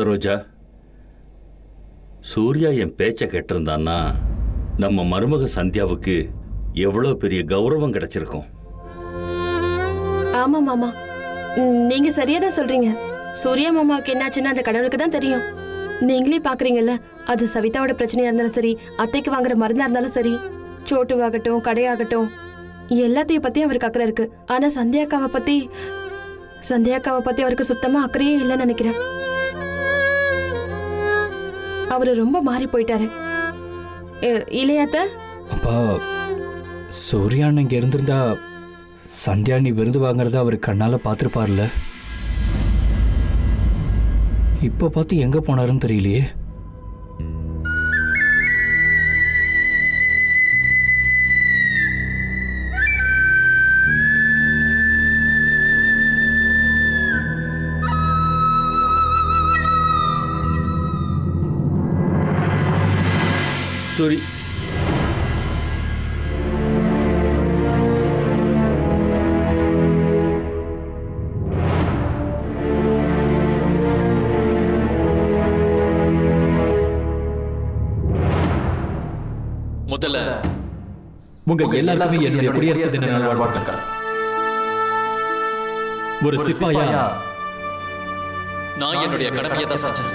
சரோஜா சூர்யா என் பேச்சை கேட்டிருந்தான்னா நம்ம மருமக சந்தியாவுக்கு எவ்வளோ பெரிய கௌரவம் கிடைச்சிருக்கும் ஆமா மாமா ம், நீங்க சரியா தான் சொல்றீங்க சூர்யா மாமாவுக்கு என்னாச்சுன்னு அந்த கடவுளுக்கு தான் தெரியும் நீங்களே பாக்குறீங்கல்ல அது சவிதாவோட பிரச்சனையா இருந்தாலும் சரி அத்தைக்கு வாங்குற மருந்தா இருந்தாலும் சரி சோட்டுவாகட்டும் கடையாகட்டும் எல்லாத்தையும் பத்தி அவருக்கு அக்கறை இருக்கு ஆனா சந்தியாக்காவை பத்தி சந்தியாக்காவை பத்தி அவருக்கு சுத்தமா அக்கறையே இல்லைன்னு நினைக்கிறேன் அவரு ரொம்ப மாறி போயிட்டாரு எ- இல்லையாத்த அப்பா சூர்யான் இங்கே இருந்திருந்தா சந்தியா நீ விருது வாங்குறத அவர் கண்ணால் பார்த்துருப்பார்ல இப்போ பார்த்து எங்கே போனாருன்னு தெரியலையே சூரி முதல்ல உங்க எல்லாருக்குமே என்னுடைய குடியரசு தின நாள் வாழ்த்துக்கள் ஒரு சிப்பாயா நான் என்னுடைய கடமையை தான் செஞ்சேன்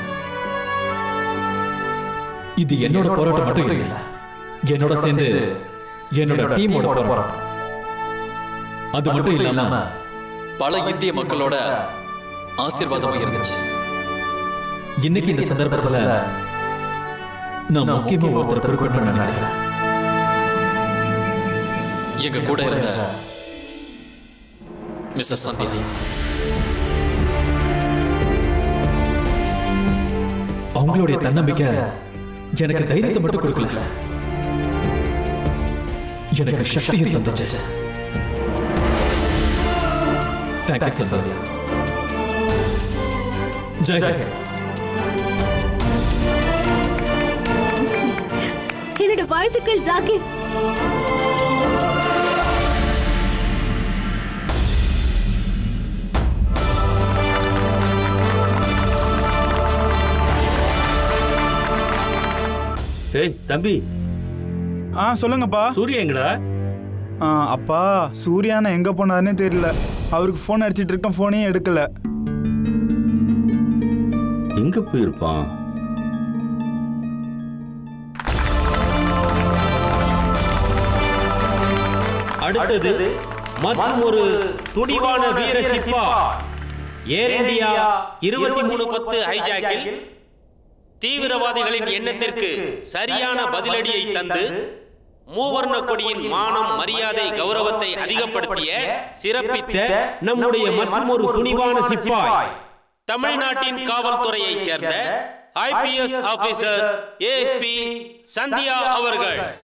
இது என்னோட போராட்டம் மட்டும் இல்லை என்னோட சேர்ந்து என்னோட டீமோட போராட்டம் அது மட்டும் இல்லாம பல இந்திய மக்களோட ஆசீர்வாதமும் இருந்துச்சு இன்னைக்கு இந்த சந்தர்ப்பத்துல நான் முக்கியமா ஒருத்தர் குறிப்பிட்டு நினைக்கிறேன் எங்க கூட இருந்த மிஸ்ஸஸ் சந்தியா அவங்களுடைய தன்னம்பிக்கை எனக்கு தைரியத்தை மட்டும் கொடுக்கல எனக்கு சக்தியை தந்துச்சு தேங்க்யூ சந்தியா ஜெய் ஹிந்த். என்னோட வாழ்த்துக்கள் ஜாகிர் ஏய் தம்பி ஆ சொல்லுங்கப்பா சூர்யா எங்கடா ஆ, அப்பா சூர்யானா எங்க போனாருன்னே தெரியல அவருக்கு ஃபோன் அடிச்சிட்டு இருக்கேன் ஃபோனே எடுக்கல எங்க போயிருப்பான் அடுத்தது மற்றும் ஒரு துடிவான வீர சிப்பா ஏர் இந்தியா இருபத்தி மூணு பத்து ஹைஜாக்கில் தீவிரவாதிகளின் எண்ணத்திற்கு சரியான பதிலடியை தந்து மூவர்ண கொடியின் மானம் மரியாதை கௌரவத்தை அதிகப்படுத்திய சிறப்பித்த நம்முடைய மற்றும் ஒரு துணிவான சிப்பாய் தமிழ்நாட்டின் காவல்துறையைச் சேர்ந்த ஐபிஎஸ் ஆபீசர் ஏஎஸ்பி சந்தியா அவர்கள்